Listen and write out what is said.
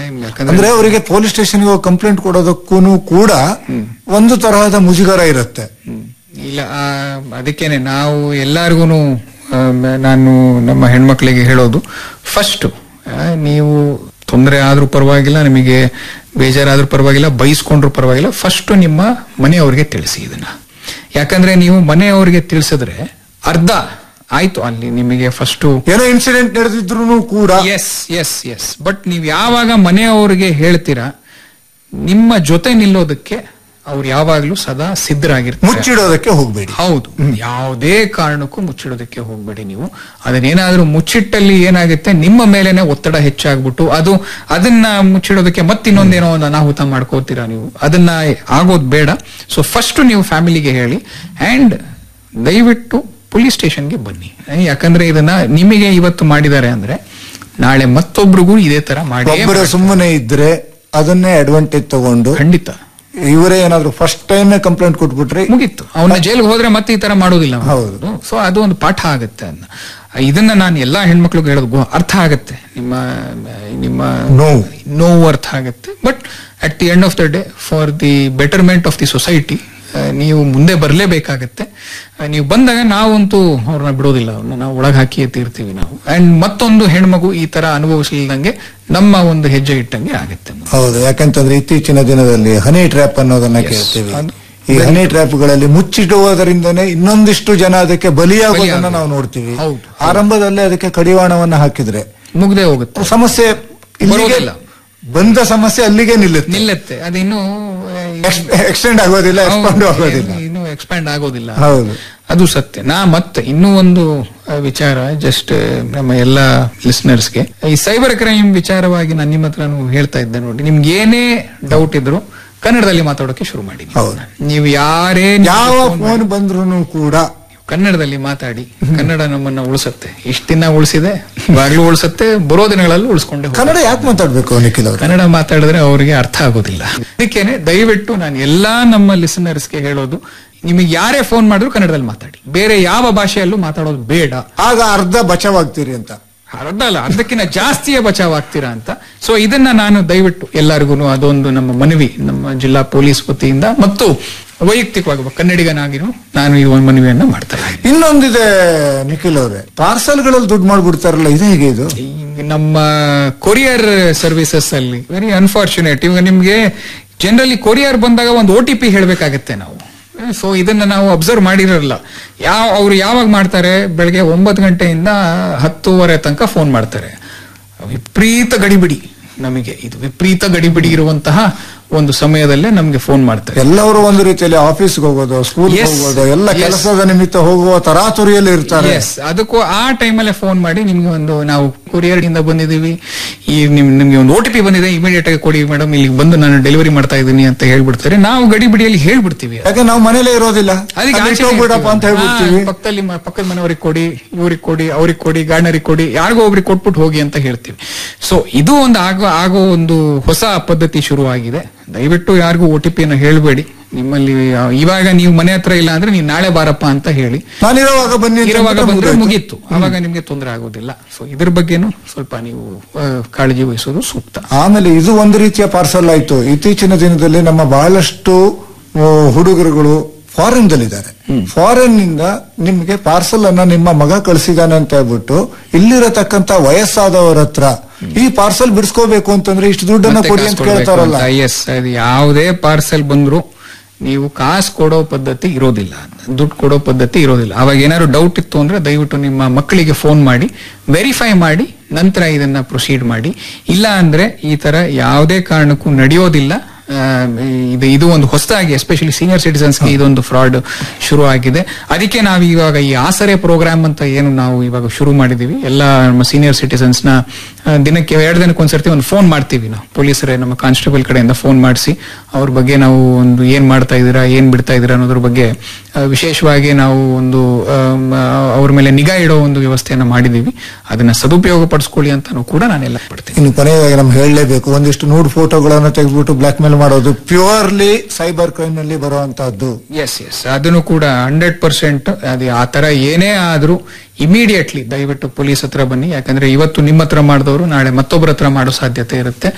ಯಾಕಂದ್ರೆ ಅಂದ್ರೆ ಅವರಿಗೆ ಪೊಲೀಸ್ ಸ್ಟೇಷನ್ಗೆ ಹೋಗಿ ಕಂಪ್ಲೇಂಟ್ ಕೊಡೋದಕ್ಕೂ ಕೂಡ ಒಂದು ತರಹದ ಮುಜುಗರ ಇರುತ್ತೆ ಹ್ಮ್. ಇಲ್ಲ ಆ, ಅದಕ್ಕೇನೆ ನಾವು ಎಲ್ಲಾರ್ಗು ನಾನು ನಮ್ಮ ಹೆಣ್ಮಕ್ಳಿಗೆ ಹೇಳೋದು ಫಸ್ಟ್ ನೀವು ತೊಂದರೆ ಆದ್ರೂ ಪರವಾಗಿಲ್ಲ ನಿಮಗೆ ಬೇಜಾರಾದ್ರೂ ಪರವಾಗಿಲ್ಲ ಬೈಸ್ಕೊಂಡ್ರು ಪರವಾಗಿಲ್ಲ ಫಸ್ಟ್ ನಿಮ್ಮ ಮನೆಯವ್ರಿಗೆ ತಿಳಿಸಿ ಇದನ್ನ ಯಾಕಂದ್ರೆ ನೀವು ಮನೆಯವ್ರಿಗೆ ತಿಳಿಸಿದ್ರೆ ಅರ್ಧ ಆಯ್ತು ಅಲ್ಲಿ ನಿಮಗೆ ಫಸ್ಟ್ ಏನೋ ಇನ್ಸಿಡೆಂಟ್ ನಡೆದಿದ್ರು ಕೂಡ ಎಸ್ ಎಸ್ ಎಸ್ ಬಟ್ ನೀವು ಯಾವಾಗ ಮನೆಯವ್ರಿಗೆ ಹೇಳ್ತೀರಾ ನಿಮ್ಮ ಜೊತೆ ನಿಲ್ಲೋದಕ್ಕೆ ಅವ್ರು ಯಾವಾಗ್ಲೂ ಸದಾ ಸಿದ್ಧರಾಗಿರ್ತಾರೆ ಮುಚ್ಚಿಡೋದಕ್ಕೆ ಹೋಗ್ಬೇಡಿ ಹೌದು ಯಾವುದೇ ಕಾರಣಕ್ಕೂ ಮುಚ್ಚಿಡೋದಕ್ಕೆ ಹೋಗ್ಬೇಡಿ ನೀವು ಅದನ್ನೇನಾದ್ರೂ ಮುಚ್ಚಿಟ್ಟಲ್ಲಿ ಏನಾಗುತ್ತೆ ನಿಮ್ಮ ಮೇಲೆನೆ ಒತ್ತಡ ಹೆಚ್ಚಾಗ್ಬಿಟ್ಟು ಅದು ಅದನ್ನ ಮುಚ್ಚಿಡೋದಕ್ಕೆ ಮತ್ತಿನ್ನೊಂದೇನೋ ಒಂದು ಅನಾಹುತ ಮಾಡ್ಕೋತೀರಾ ನೀವು ಅದನ್ನ ಆಗೋದ್ ಬೇಡ ಸೊ ಫಸ್ಟ್ ನೀವು ಫ್ಯಾಮಿಲಿಗೆ ಹೇಳಿ ಅಂಡ್ ದಯವಿಟ್ಟು ಪೊಲೀಸ್ ಸ್ಟೇಷನ್ಗೆ ಬನ್ನಿ ಯಾಕಂದ್ರೆ ಇದನ್ನ ನಿಮಗೆ ಇವತ್ತು ಮಾಡಿದ್ದಾರೆ ಅಂದ್ರೆ ನಾಳೆ ಮತ್ತೊಬ್ರಿಗೂ ಇದೇ ತರ ಮಾಡಿ ಒಬ್ಬರ ಸುಮ್ಮನೆ ಇದ್ರೆ ಅದನ್ನೇ ಅಡ್ವಾಂಟೇಜ್ ತಗೊಂಡು ಖಂಡಿತ ಇವರೇ ಏನಾದ್ರು ಫಸ್ಟ್ ಟೈಮ್ ಕಂಪ್ಲೇಂಟ್ ಕೊಟ್ಬಿಟ್ರೆ ಮುಗೀತು ಅವನ ಜೈಲಿಗೆ ಹೋದ್ರೆ ಮತ್ತೆ ಈ ತರ ಮಾಡೋದಿಲ್ಲ ಹೌದು. ಸೊ ಅದು ಒಂದು ಪಾಠ ಆಗುತ್ತೆ ಅನ್ನ ಇದನ್ನ ನಾನು ಎಲ್ಲಾ ಹೆಣ್ಮಕ್ಳಿಗೆ ಹೇಳೋದು ಗೊ- ಅರ್ಥ ಆಗತ್ತೆ ನಿಮ್ಮ ನಿಮ್ಮ ನೋವು. ನೋವು ಅರ್ಥ ಆಗುತ್ತೆ but at the end of the day for the betterment of the society ನೀವು ಮುಂದೆ ಬರಲೇಬೇಕಾಗತ್ತೆ ನೀವು ಬಂದಾಗ ನಾವಂತೂ ಅವ್ರನ್ನ ಬಿಡೋದಿಲ್ಲ ಅವ್ರನ್ನ ನಾವು ಒಳಗೆ ಹಾಕಿ ತೀರ್ತೀವಿ ನಾವು ಅಂಡ್ ಮತ್ತೊಂದು ಹೆಣ್ಮಗು ಈ ತರ ಅನುಭವಿಸಲಿಲ್ಲದಂಗೆ ನಮ್ಮ ಒಂದು ಹೆಜ್ಜೆ ಇಟ್ಟಂಗೆ ಆಗುತ್ತೆ ಹೌದು ಯಾಕಂತಂದ್ರೆ ಇತ್ತೀಚಿನ ದಿನದಲ್ಲಿ ಹನಿ ಟ್ರ್ಯಾಪ್ ಅನ್ನೋದನ್ನ ಕೇಳ್ತೀವಿ ಅದು- ಈ ಹನಿ ಟ್ರ್ಯಾಪ್ಗಳಲ್ಲಿ ಮುಚ್ಚಿಡುವುದರಿಂದನೇ ಇನ್ನೊಂದಿಷ್ಟು ಜನ ಅದಕ್ಕೆ ಬಲಿಯಾಗೋದನ್ನ ಬಲಿಯಾಗೋದು. ನಾವು ನೋಡ್ತೀವಿ ಹೌದು. ಆರಂಭದಲ್ಲೇ ಅದಕ್ಕೆ ಕಡಿವಾಣವನ್ನ ಹಾಕಿದ್ರೆ ಮುಗ್ದೇ ಹೋಗುತ್ತೆ ಸಮಸ್ಯೆ ಇಲ್ಲಿಗೆ ಬರೋದಿಲ್ಲ. ಬಂದ ಸಮಸ್ಯೆ ಅಲ್ಲಿಗೆ ನಿಲ್ಲುತ್ತೆ ನಿಲ್ಲತ್ತೆ ಅದಿನ್ನೂ ಎಕ್ಸ್ಟೆಂಡ್ ಆಗೋದಿಲ್ಲ ಎಕ್ಸ್ಪಾಂಡ್ ಆಗೋದಿಲ್ಲ ಇನ್ನು ಎಕ್ಸ್ಪ್ಯಾಂಡ್ ಆಗೋದಿಲ್ಲ ಹೌದು ಅದು ಸತ್ಯ ನಾ ಮತ್ತೆ ಇನ್ನೂ ಒಂದು ಆ, ವಿಚಾರ ಜಸ್ಟ್ ನಮ್ಮ ಎಲ್ಲ ಲಿಸ್ನರ್ಸ್ಗೆ ಈ ಸೈಬರ್ ಕ್ರೈಮ್ ವಿಚಾರವಾಗಿ ನಾನು ನಿಮ್ಮ ಹತ್ರ ಹೇಳ್ತಾ ಇದ್ದೆ ನೋಡಿ ನಿಮ್ಗೆ ಏನೇ ಡೌಟ್ ಇದ್ರು ಕನ್ನಡದಲ್ಲಿ ಮಾತಾಡೋಕೆ ಶುರು ಮಾಡಿ ನೀವು. ಹೌದು. ನೀವು ಯಾರೇ ನಿಮ್ಗೆ ಯಾವ phone ಮಾಡಿ- ಫೋನ್ ಬಂದ್ರು ಕೂಡ ಕನ್ನಡದಲ್ಲಿ ಮಾತಾಡಿ ಕನ್ನಡ ನಮ್ಮನ್ನ ಉಳಿಸುತ್ತೆ ಇಷ್ಟ ದಿನ ಉಳಿಸಿದೆ ಇವಾಗ್ಲೂ ಉಳಿಸುತ್ತೆ ಬರೋ ದಿನಗಳಲ್ಲೂ ಉಳಿಸ್ಕೊಂಡೆ ಹೋಗುತ್ತೆ. ಕನ್ನಡ ಯಾಕೆ ಮಾತಾಡ್ಬೇಕು ನಿಖಿಲ್ ಅವರು ಕನ್ನಡ ಮಾತಾಡಿದ್ರೆ ಅವರಿಗೆ ಅರ್ಥ ಆಗೋದಿಲ್ಲ ಅದಕ್ಕೇನೆ ದಯವಿಟ್ಟು ನಾನು ಎಲ್ಲಾ ನಮ್ಮ ಲಿಸನರ್ಸ್ಗೆ ಹೇಳೋದು ನಿಮಗೆ ಯಾರೇ ಫೋನ್ ಮಾಡಿದ್ರು ಕನ್ನಡದಲ್ಲಿ ಮಾತಾಡಿ ಬೇರೆ ಯಾವ ಭಾಷೆಯಲ್ಲೂ ಮಾತಾಡೋದು ಬೇಡ ಆಗ ಅರ್ಧ ಬಚಾವಾಗ್ತೀರಿ ಅಂತ ಅರ್ಧ ಅಲ್ಲ ಅರ್ಧಕ್ಕಿಂತ ಜಾಸ್ತಿಯೇ ಬಚಾವ್ ಆಗ್ತೀರಾ ಅಂತ ಸೊ ಇದನ್ನ ನಾನು ದಯವಿಟ್ಟು ಎಲ್ಲರಿಗೂ ಅದೊಂದು ನಮ್ಮ ಮನವಿ ನಮ್ಮ ಜಿಲ್ಲಾ ಪೊಲೀಸ್ ವತಿಯಿಂದ ಮತ್ತು ವೈಯಕ್ತಿಕವಾಗಿ ಕನ್ನಡಿಗನಾಗಿನೂ ನಾನು ಈ ಒಂದು ಮನವಿಯನ್ನ ಮಾಡ್ತಾ ಇದ್ದೀನಿ ಇನ್ನೊಂದಿದೆ ನಿಖಿಲ್ ಅವರೇ ಪಾರ್ಸಲ್ಗಳಲ್ಲಿ ದುಡ್ಡು ಮಾಡ್ಬಿಡ್ತಾರಲ್ಲ ಇದು ಹೇಗೆ ಇದು ಈ ನಮ್ಮ ಕೊರಿಯರ್ ಸರ್ವಿಸಸ್ ಅಲ್ಲಿ ವೆರಿ ಅನ್ಫಾರ್ಚುನೇಟ್ ಇವಾಗ ನಿಮ್ಗೆ ಜನರಲಿ ಕೊರಿಯರ್ ಬಂದಾಗ ಒಂದು ಒ ಟಿ ಪಿ ಹೇಳ್ಬೇಕಾಗತ್ತೆ ನಾವು ಸೊ ಇದನ್ನ ನಾವು ಅಬ್ಸರ್ವ್ ಮಾಡಿರಲ್ಲ ಯಾವ ಅವ್ರು ಯಾವಾಗ ಮಾಡ್ತಾರೆ ಬೆಳಗ್ಗೆ ಒಂಬತ್ತು ಗಂಟೆಯಿಂದ ಹತ್ತೂವರೆ ತನಕ ಫೋನ್ ಮಾಡ್ತಾರೆ ವಿಪರೀತ ಗಡಿಬಿಡಿ ನಮಗೆ ಇದು ವಿಪರೀತ ಗಡಿಬಿಡಿ ಇರುವಂತಹ ಒಂದು ಸಮಯದಲ್ಲೇ ನಮಗೆ ಫೋನ್ ಮಾಡ್ತಾರೆ ಎಲ್ಲರೂ ಒಂದು ರೀತಿಯಲ್ಲಿ ಆಫೀಸ್ಗೆ ಹೋಗೋದು ಸ್ಕೂಲ್ Yes. ಹೋಗೋದು ಎಲ್ಲ Yes. ಕೆಲಸದ ನಿಮಿತ್ತ ಹೋಗುವ ತರಾತುರಿಯಲ್ಲಿ ಇರ್ತಾರೆ ಎಸ್ ಅದಕ್ಕೂ ಆ ಟೈಮಲ್ಲೇ ಫೋನ್ ಮಾಡಿ ನಿಮ್ಗೆ ಒಂದು ನಾವು ಕೊರಿಯರ್ ಇಂದ ಬಂದಿದ್ದೀವಿ ಈ ನಿಮ್ ನಿಮ್ಗೆ ಒಂದು ಓ ಟಿ ಪಿ ಬಂದಿದೆ ಇಮಿಡಿಯೇಟ್ ಆಗಿ ಕೊಡಿ ಮೇಡಮ್ ಇಲ್ಲಿ ಬಂದು ನಾನು ಡೆಲಿವರಿ ಮಾಡ್ತಾ ಇದ್ದೀನಿ ಅಂತ ಹೇಳ್ಬಿಡ್ತಾರೆ ನಾವು ಗಡಿಬಿಡಿಯಲ್ಲಿ ಹೇಳ್ಬಿಡ್ತೀವಿ ಯಾಕೆ ನಾವು ಮನೇಲೇ ಇರೋದಿಲ್ಲ ಅದಕ್ಕೆ ಅಲ್ಲಿ ಆಚೆನೇ ಇಟ್ಟೋಗ್ಬಿಡಪ್ಪ ಅಂತ ಇರ್ತೀವಿ. ಹೇಳ್ಬಿಡ್ತೀವಿ ಹಾ, ಪಕ್ಕದಲ್ಲಿ ಮ- ಪಕ್ಕದ ಮನೆಯವ್ರಿಗೆ ಕೊಡಿ ಇವ್ರಿಗೆ ಕೊಡಿ ಅವ್ರಿಗೆ ಕೊಡಿ ಗಾರ್ಡನರಿಗೆ ಕೊಡಿ ಯಾರಿಗೋ ಒಬ್ರಿಗೆ ಕೊಟ್ಬಿಟ್ಟು ಹೋಗಿ ಅಂತ ಹೇಳ್ತೀವಿ ಸೊ ಇದು ಒಂದು ಆಗೋ ಆಗೋ ಒಂದು ಹೊಸ ಪದ್ಧತಿ ಶುರುವಾಗಿದೆ ದಯವಿಟ್ಟು ಯಾರಿಗೂ ಒ ಟಿ ಪಿಯನ್ನು ಹೇಳಬೇಡಿ ನಿಮ್ಮಲ್ಲಿ ಆ, ಇವಾಗ ನೀವು ಮನೆ ಹತ್ರ ಇಲ್ಲ ಅಂದ್ರೆ ನೀವು ನಾಳೆ ಬಾರಪ್ಪ ಅಂತ ಹೇಳಿ ನಾನಿರುವಾಗ ಬನ್ನಿ ಅಂತ ಇರುವಾಗ ಹೇಳ್ಬಿಟ್ರೆ ಬಂದ್ರೆ ಮುಗ್ದೋಯ್ತು. ಮುಗೀತು ಅವಾಗ ನಿಮ್ಗೆ ತೊಂದರೆ ಆಗೋದಿಲ್ಲ ಸೊ ಇದ್ರ ಬಗ್ಗೆನೂ ಸ್ವಲ್ಪ ನೀವು ಆ, ಕಾಳಜಿ ವಹಿಸೋದು ಸೂಕ್ತ ಆಮೇಲೆ ಇದು ಒಂದು ರೀತಿಯ ಪಾರ್ಸಲ್ ಆಯ್ತು ಇತ್ತೀಚಿನ ದಿನದಲ್ಲಿ ನಮ್ಮ ಬಹಳಷ್ಟು ಆ, ಹುಡುಗರುಗಳು ಫಾರಿನ್ ದಲ್ಲಿದ್ದಾರೆ ಫಾರಿನ್ ನಿಂದ ನಿಮ್ಗೆ ಪಾರ್ಸಲ್ ಅನ್ನ ನಿಮ್ಮ ಮಗ ಕಳಿಸಿದಾನೆ ಅಂತ ಹೇಳ್ಬಿಟ್ಟು ಇಲ್ಲಿರತಕ್ಕಂತ ವಯಸ್ಸಾದವರ ಹತ್ರ ಈ ಪಾರ್ಸಲ್ ಬಿಡಿಸ್ಕೋಬೇಕು ಅಂತಂದ್ರೆ ಇಷ್ಟು ದುಡ್ಡನ್ನ ಕೊಡಿ ಅಂತ ಕೇಳ್ತಾರಲ್ಲ ಎಸ್ ಅದು ಯಾವುದೇ ಪಾರ್ಸೆಲ್ ಬಂದ್ರು ನೀವು ಕಾಸು ಕೊಡೋ ಪದ್ಧತಿ ಇರೋದಿಲ್ಲ ದುಡ್ಡು ಕೊಡೋ ಪದ್ಧತಿ ಇರೋದಿಲ್ಲ ಅವಾಗ ಏನಾದ್ರು ಡೌಟ್ ಇತ್ತು ಅಂದ್ರೆ ದಯವಿಟ್ಟು ನಿಮ್ಮ ಮಕ್ಕಳಿಗೆ ಫೋನ್ ಮಾಡಿ ವೆರಿಫೈ ಮಾಡಿ ನಂತರ ಇದನ್ನ ಪ್ರೊಸೀಡ್ ಮಾಡಿ ಇಲ್ಲ ಅಂದ್ರೆ ಈ ತರ ಯಾವುದೇ ಕಾರಣಕ್ಕೂ ನಡೆಯೋದಿಲ್ಲ ಆ, ಇದು ಇದು ಒಂದು ಹೊಸದಾಗಿ ಎಸ್ಪೆಷಲಿ ಸೀನಿಯರ್ ಸಿಟಿಸನ್ಸ್ಗೆ ಇದೊಂದು ಫ್ರಾಡ್ ಶುರು ಆಗಿದೆ ಅದಕ್ಕೆ ನಾವು ಇವಾಗ ಈ ಆಸರೆ ಪ್ರೋಗ್ರಾಮ್ ಅಂತ ಏನು ನಾವು ಇವಾಗ ಶುರು ಮಾಡಿದೀವಿ ಎಲ್ಲ ನಮ್ಮ ಸೀನಿಯರ್ ಸಿಟಿಸನ್ಸ್ ನ ಆ, ದಿನಕ್ಕೆ ಎರಡು ದಿನಕ್ಕೆ ಒಂದ್ಸರ್ತಿ ಒಂದು ಫೋನ್ ಮಾಡ್ತೀವಿ ನಾವು ಪೊಲೀಸರೇ ನಮ್ಮ ಕಾನ್ಸ್ಟೇಬಲ್ ಕಡೆಯಿಂದ ಫೋನ್ ಮಾಡಿಸಿ ಅವ್ರ ಬಗ್ಗೆ ನಾವು ಒಂದು ಏನ್ ಮಾಡ್ತಾ ಇದ್ದೀರಾ ಏನ್ ಬಿಡ್ತಾ ಇದ್ದೀರಾ ಅನ್ನೋದ್ರ ಬಗ್ಗೆ ಆ, ವಿಶೇಷವಾಗಿ ನಾವು ಒಂದು ಆಮ್, ಆ, ಅವ್ರ ಮೇಲೆ ನಿಗಾ ಇಡೋ ಒಂದು ವ್ಯವಸ್ಥೆಯನ್ನ ಮಾಡಿದೀವಿ ಅದನ್ನ ಸದುಪಯೋಗ ಪಡಿಸ್ಕೊಳ್ಳಿ ಅಂತ ಕೂಡ ನಾನೆಲ್ಲ ಪಡ್ತೀನಿ ಇನ್ನು ಕೊನೆಯದಾಗಿ ನಮ್ಗೆ ಹೇಳಲೇಬೇಕು ಒಂದಿಷ್ಟು ನೂಡ್ ಫೋಟೋಗಳನ್ನ ತೆಗೆದ್ಬಿಟ್ಟು ಬ್ಲಾಕ್ ಮೇಲ್ ಮಾಡೋದು ಪ್ಯೂರ್ಲಿ ಸೈಬರ್ ಕ್ರೈಮ್ ನಲ್ಲಿ ಬರುವಂತಹದ್ದು ಎಸ್ ಎಸ್ ಅದನ್ನು ಕೂಡ ಹಂಡ್ರೆಡ್ ಪರ್ಸೆಂಟ್ ಅದು ಆ ತರ ಏನೇ ಆದ್ರೂ ಇಮಿಡಿಯೇಟ್ಲಿ ದಯವಿಟ್ಟು ಪೊಲೀಸ್ ಹತ್ರ ಬನ್ನಿ ಯಾಕಂದ್ರೆ ಇವತ್ತು ನಿಮ್ಮ ಹತ್ರ ಮಾಡಿದವರು ನಾಳೆ ಮತ್ತೊಬ್ಬರ ಹತ್ರ ಮಾಡೋ ಸಾಧ್ಯತೆ ಇರುತ್ತೆ